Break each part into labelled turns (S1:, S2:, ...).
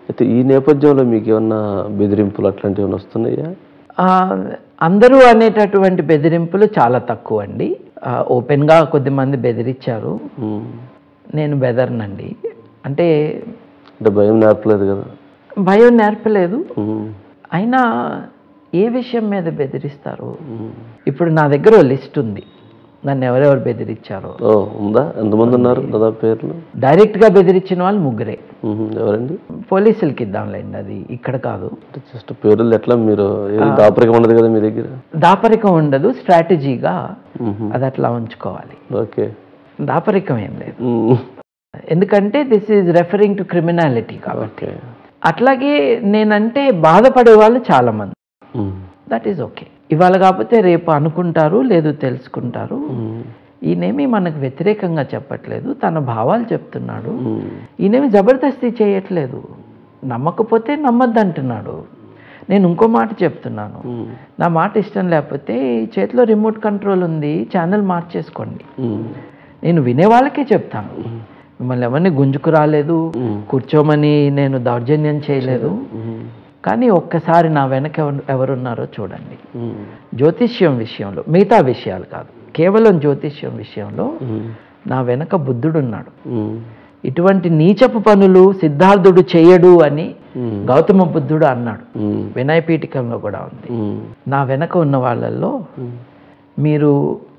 S1: అయితే ఈ నేపథ్యంలో మీకు ఏమన్నా బెదిరింపులు అట్లాంటివి ఏమైనా వస్తున్నాయా
S2: ఆ, అందరూ అనేటటువంటి బెదిరింపులు చాలా తక్కువ అండి ఆ, ఓపెన్గా కొద్దిమంది బెదిరించారు
S1: ఉమ్.
S2: నేను బెదర్నండి అంటే
S1: అంటే భయం నేర్పలేదు కదా
S2: భయం నేర్పలేదు
S1: ఉమ్.
S2: అయినా ఏ విషయం మీద బెదిరిస్తారు
S1: ఉమ్.
S2: ఇప్పుడు నా దగ్గర ఓ లిస్ట్ ఉంది నన్ను ఎవరెవరు బెదిరించారో
S1: ఓ ఉందా ఎంతమంది ఉన్నారు దాదాపు పేర్లు
S2: డైరెక్ట్గా బెదిరించిన వాళ్ళు ముగ్గురే
S1: ఉహు, ఎవరండి
S2: పోలీసులకి ఇద్దాంలేండి అది ఇక్కడ కాదు
S1: అంటే జస్ట్ పేర్లు ఎట్లా మీరు ఏది దాపరికం ఉండదు కదా మీ దగ్గర
S2: దాపరికం ఉండదు స్ట్రాటజీగా
S1: ఉహు,
S2: అది అట్లా ఉంచుకోవాలి
S1: ఓకే
S2: దాపరికం ఏం లేదు
S1: ఉమ్,
S2: ఎందుకంటే this is referring to criminality కాబట్టి
S1: ఓకే
S2: అట్లాగే నేనంటే బాధపడే వాళ్ళు చాలా మంది
S1: ఉమ్,
S2: దట్ ఈజ్ ఓకే ఇవాళ కాకపోతే రేపు అనుకుంటారు లేదు తెలుసుకుంటారు
S1: ఉమ్,
S2: ఈయనేమి మనకు వ్యతిరేకంగా చెప్పట్లేదు తన భావాలు చెప్తున్నాడు
S1: ఉమ్,
S2: ఈయనేమి జబర్దస్తి చేయట్లేదు నమ్మకపోతే నమ్మద్దంటున్నాడు నేను ఇంకో మాట చెప్తున్నాను
S1: ఉమ్,
S2: నా మాట ఇష్టం లేకపోతే ఈ చేతిలో రిమోట్ కంట్రోల్ ఉంది ఛానల్ మార్చేసుకోండి
S1: ఉమ్,
S2: నేను వినే వాళ్ళకే చెప్తాను మిమ్మల్ని ఎవరిని గుంజుకు రాలేదు
S1: ఉమ్,
S2: కూర్చోమని నేను దౌర్జన్యం చేయలేదు
S1: ఉమ్,
S2: కానీ ఒక్కసారి నా వెనక ఎవరు- ఎవరున్నారో చూడండి
S1: ఉమ్,
S2: జ్యోతిష్యం విషయంలో మిగతా విషయాలు కాదు కేవలం జ్యోతిష్యం విషయంలో
S1: ఉమ్,
S2: నా వెనక బుద్ధుడున్నాడు
S1: ఉమ్,
S2: ఇటువంటి నీచపు పనులు సిద్ధార్థుడు చేయడు అని
S1: ఉమ్,
S2: గౌతమ బుద్ధుడు అన్నాడు
S1: ఉమ్,
S2: వినయ పీఠికంలో కూడా ఉంది
S1: ఉమ్,
S2: నా వెనక ఉన్న వాళ్ళల్లో
S1: ఉమ్,
S2: మీరు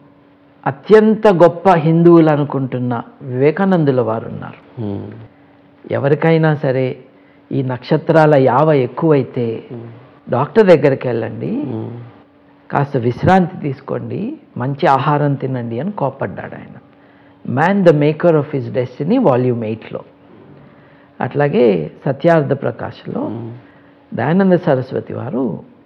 S2: అత్యంత గొప్ప హిందువులు అనుకుంటున్న వివేకానందుల వారు ఉన్నారు
S1: ఉమ్,
S2: ఎవరికైనా సరే ఈ నక్షత్రాల యావ ఎక్కువైతే డాక్టర్ దగ్గరికి వెళ్ళండి
S1: ఉమ్,
S2: కాస్త విశ్రాంతి తీసుకోండి మంచి ఆహారం తినండి అని కోప్పడ్డాడు ఆయన man the maker of his destiny volume ఎయిట్లో అట్లాగే సత్యార్థ ప్రకాశ్లో దయానంద సరస్వతి వారు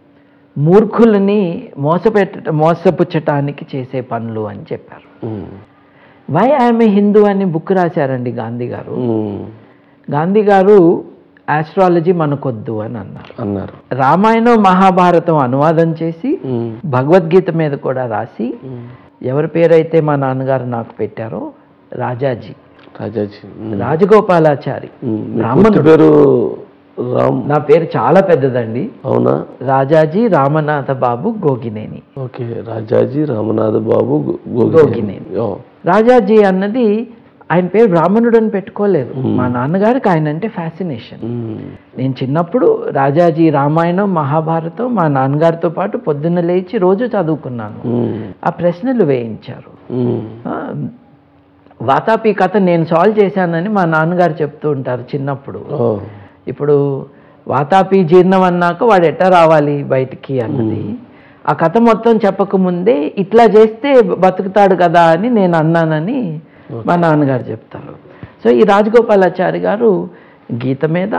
S2: మూర్ఖులని మోసపెట్ట మోసపుచ్చటానికి చేసే పనులు అని చెప్పారు
S1: ఉమ్,
S2: వై ఐఎమ్ ఏ హిందూ అని బుక్ రాశారండి గాంధీ గారు
S1: ఉమ్,
S2: గాంధీ గారు ఆస్ట్రాలజీ మనకొద్దు అని అన్నారు
S1: అన్నారు
S2: రామాయణం మహాభారతం అనువాదం చేసి
S1: ఉమ్,
S2: భగవద్గీత మీద కూడా రాసి
S1: ఉమ్,
S2: ఎవరి పేరైతే మా నాన్నగారు నాకు పెట్టారో రాజాజీ
S1: రాజాజీ ఉమ్,
S2: రాజగోపాలాచారి
S1: ఉమ్, మీ
S2: రామనుడు.
S1: పూర్తి పేరు రామ్
S2: నా పేరు చాలా పెద్దదండి
S1: అవునా
S2: రాజాజీ రామనాథ బాబు గోగినేని
S1: ఓకే రాజాజీ రామనాథ బాబు గో- గోగినేని.
S2: గోగినేని.
S1: ఓ,
S2: రాజాజీ అన్నది ఆయన పేరు బ్రాహ్మణుడు అని పెట్టుకోలేదు మా నాన్నగారికి ఆయన అంటే ఫ్యాసినేషన్
S1: ఉమ్,
S2: నేను చిన్నప్పుడు రాజాజీ రామాయణం మహాభారతం మా నాన్నగారితో పాటు పొద్దున్న లేచి రోజు చదువుకున్నాను
S1: ఉమ్,
S2: ఆ ప్రశ్నలు వేయించారు
S1: ఉమ్,
S2: ఆ, వాతాపి కథ నేను సాల్వ్ చేశానని మా నాన్నగారు చెప్తూ ఉంటారు చిన్నప్పుడు
S1: ఓ,
S2: ఇప్పుడు వాతాపి జీర్ణం అన్నాక వాడు ఎట్ట రావాలి బయటికి అన్నది ఆ కథ మొత్తం చెప్పకముందే ఇట్లా చేస్తే బతుకుతాడు కదా అని నేను అన్నానని మా నాన్నగారు చెప్తారు సో ఈ రాజగోపాలాచారి గారు గీత మీద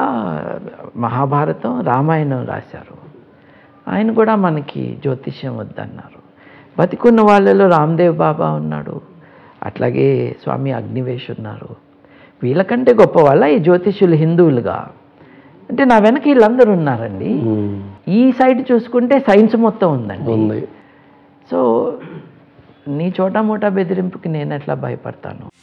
S2: మహాభారతం రామాయణం రాశారు ఆయన కూడా మనకి జ్యోతిష్యం వద్దన్నారు బతికున్న వాళ్ళలో రామ్దేవ్ బాబా ఉన్నాడు అట్లాగే స్వామి అగ్నివేష్ ఉన్నారు వీళ్ళకంటే గొప్ప వాళ్ళ ఈ జ్యోతిష్యులు హిందువులుగా అంటే నా వెనక వీళ్ళందరూ ఉన్నారండి
S1: ఉమ్,
S2: ఈ సైడ్ చూసుకుంటే సైన్స్ మొత్తం ఉందండి
S1: ఉంది
S2: సో నీ చోటా మోటా బెదిరింపుకి నేను ఎట్లా భయపడతాను